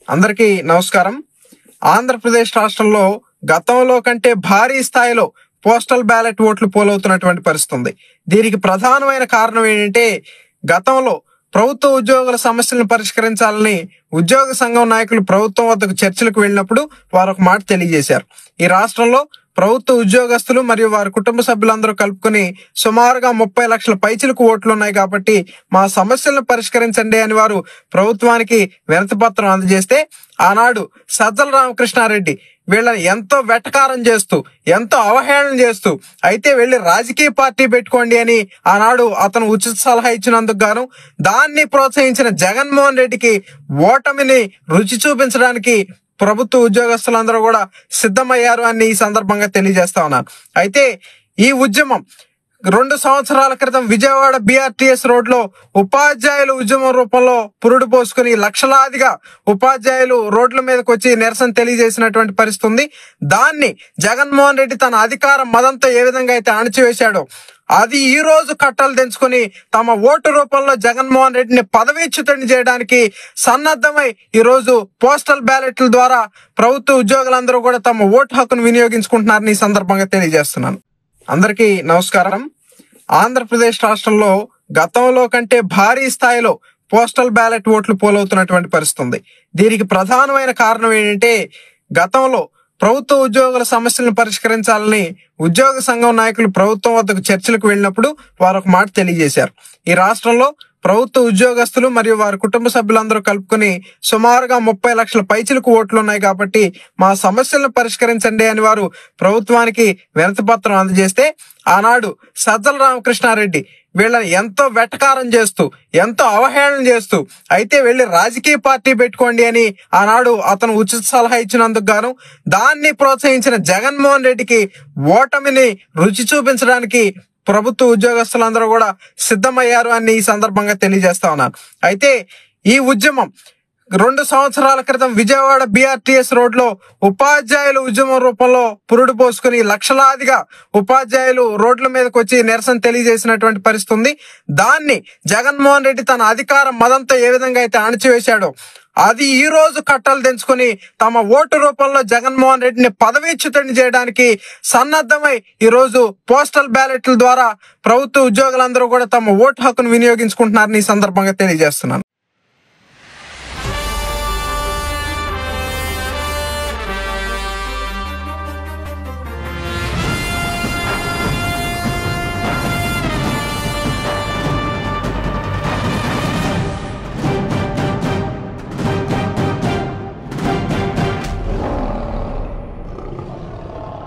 అందరికీ నమస్కారం ఆంధ్రప్రదేశ్ రాష్ట్రంలో గతంలో కంటే భారీ స్థాయిలో పోస్టల్ బ్యాలెట్ ఓట్లు పోలవుతున్నటువంటి పరిస్థితి ఉంది దీనికి ప్రధానమైన కారణం ఏంటంటే గతంలో ప్రభుత్వ ఉద్యోగుల సమస్యలను పరిష్కరించాలని ఉద్యోగ సంఘం నాయకులు ప్రభుత్వం వద్దకు చర్చలకు వెళ్ళినప్పుడు వారు ఒక మాట తెలియజేశారు ఈ రాష్ట్రంలో ప్రభుత్వ ఉద్యోగస్తులు మరియు వారి కుటుంబ సభ్యులందరూ కలుపుకొని సుమారుగా ముప్పై లక్షల పైచిలకు ఓట్లు ఉన్నాయి కాబట్టి మా సమస్యలను పరిష్కరించండి అని వారు ప్రభుత్వానికి వినతి పత్రం అందజేస్తే ఆనాడు సజ్జల రామకృష్ణారెడ్డి వీళ్ళని ఎంతో వెటకారం చేస్తూ ఎంతో అవహేళన చేస్తూ అయితే వెళ్ళి రాజకీయ పార్టీ పెట్టుకోండి అని ఆనాడు అతను ఉచిత సలహా ఇచ్చినందుకు గాను దాన్ని ప్రోత్సహించిన జగన్మోహన్ రెడ్డికి ఓటమిని రుచి చూపించడానికి ప్రభుత్వ ఉద్యోగస్తులందరూ కూడా సిద్ధమయ్యారు అని ఈ సందర్భంగా తెలియజేస్తా ఉన్నాను అయితే ఈ ఉద్యమం రెండు సంవత్సరాల క్రితం విజయవాడ బిఆర్టీఎస్ రోడ్ లో ఉపాధ్యాయులు ఉద్యమం రూపంలో పురుడు పోసుకుని లక్షలాదిగా ఉపాధ్యాయులు రోడ్ల మీదకి వచ్చి నిరసన తెలియజేసినటువంటి పరిస్థితి ఉంది దాన్ని జగన్మోహన్ రెడ్డి తన అధికార మదంతో ఏ విధంగా అయితే అణచివేశాడో అది ఈ రోజు కట్టలు తెంచుకుని తమ ఓటు రూపంలో జగన్మోహన్ రెడ్డిని పదవీచ్యుతుడిని చేయడానికి సన్నద్ధమై ఈ రోజు పోస్టల్ బ్యాలెట్ల ద్వారా ప్రభుత్వ ఉద్యోగులందరూ కూడా తమ ఓటు హక్కును వినియోగించుకుంటున్నారని ఈ సందర్భంగా తెలియజేస్తున్నాను అందరికీ నమస్కారం ఆంధ్రప్రదేశ్ రాష్ట్రంలో గతంలో కంటే భారీ స్థాయిలో పోస్టల్ బ్యాలెట్ ఓట్లు పోలవుతున్నటువంటి పరిస్థితి ఉంది దీనికి ప్రధానమైన కారణం ఏంటంటే గతంలో ప్రభుత్వ ఉద్యోగుల సమస్యలను పరిష్కరించాలని ఉద్యోగ సంఘం నాయకులు ప్రభుత్వం వద్దకు చర్చలకు వెళ్ళినప్పుడు వారు ఒక మాట తెలియజేశారు ఈ రాష్ట్రంలో ప్రభుత్వ ఉద్యోగస్తులు మరియు వారి కుటుంబ సభ్యులందరూ కలుపుకొని సుమారుగా ముప్పై లక్షల పైచిలకు ఓట్లు ఉన్నాయి కాబట్టి మా సమస్యలను పరిష్కరించండి అని వారు ప్రభుత్వానికి వినతి పత్రం అందజేస్తే ఆనాడు సజ్జల రామకృష్ణారెడ్డి వీళ్ళని ఎంతో వెటకారం చేస్తూ ఎంతో అవహేళన చేస్తూ అయితే వెళ్ళి రాజకీయ పార్టీ పెట్టుకోండి అని ఆనాడు అతను ఉచిత సలహా ఇచ్చినందుకు గాను దాన్ని ప్రోత్సహించిన జగన్మోహన్ రెడ్డికి ఓటమిని రుచి చూపించడానికి ప్రభుత్వ ఉద్యోగస్తులందరూ కూడా సిద్ధమయ్యారు అని ఈ సందర్భంగా తెలియజేస్తా ఉన్నాను అయితే ఈ ఉద్యమం రెండు సంవత్సరాల క్రితం విజయవాడ బిఆర్టీఎస్ రోడ్ లో ఉపాధ్యాయులు ఉద్యమం రూపంలో పురుడు పోసుకుని లక్షలాదిగా ఉపాధ్యాయులు రోడ్ల మీదకి వచ్చి నిరసన తెలియజేసినటువంటి పరిస్థితి ఉంది దాన్ని జగన్మోహన్ రెడ్డి తన అధికార మదంతో ఏ విధంగా అయితే అణచివేశాడో అది ఈ రోజు కట్టలు తెంచుకుని తమ ఓటు రూపంలో జగన్మోహన్ రెడ్డిని పదవీచ్యుతుడిని చేయడానికి సన్నద్ధమై ఈ రోజు పోస్టల్ బ్యాలెట్ల ద్వారా ప్రభుత్వ ఉద్యోగులందరూ కూడా తమ ఓటు హక్కును వినియోగించుకుంటున్నారని ఈ సందర్భంగా తెలియజేస్తున్నాను